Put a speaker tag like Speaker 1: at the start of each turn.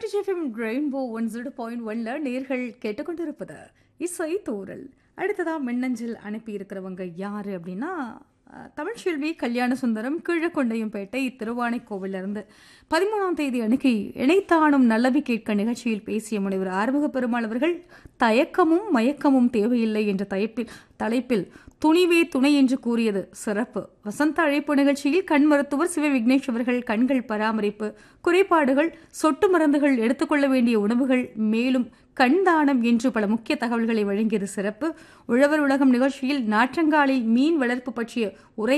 Speaker 1: டிஜிஎஃப்எம் rainbow one zero point ஒன்ல நேர்கள் கேட்டுக்கொண்டிருப்பது இசை தூரல் அடுத்ததா மின்னஞ்சல் அனுப்பி இருக்கிறவங்க யாரு அப்படின்னா அஹ், தமிழ்ச்செல்வி கல்யாண சுந்தரம் கீழக்கொண்டையம்பேட்டை திருவானைக்கோவில இருந்து பதிமூணாம் தேதி அன்னைக்கு இணைத்தானும் நல்லவி கேட்க நிகழ்ச்சியில் பேசிய முனைவர் ஆறுமுக பெருமாள் அவர்கள் தயக்கமும் மயக்கமும் தேவையில்லை என்ற தலைப்பில் தலைப்பில் துணிவே துணை என்று கூறியது சிறப்பு வசந்த அழைப்பு நிகழ்ச்சியில் கண் மருத்துவர் சிவ விக்னேஷ் அவர்கள் கண்கள் பராமரிப்பு குறைபாடுகள் சொட்டு மருந்துகள் எடுத்துக்கொள்ள வேண்டிய உணவுகள் மேலும் கண் தானம் என்று பல முக்கிய தகவல்களை வழங்கியது சிறப்பு உழவர் உலகம் நிகழ்ச்சியில் நாற்றங்காலில் மீன் வளர்ப்பு பற்றிய உரை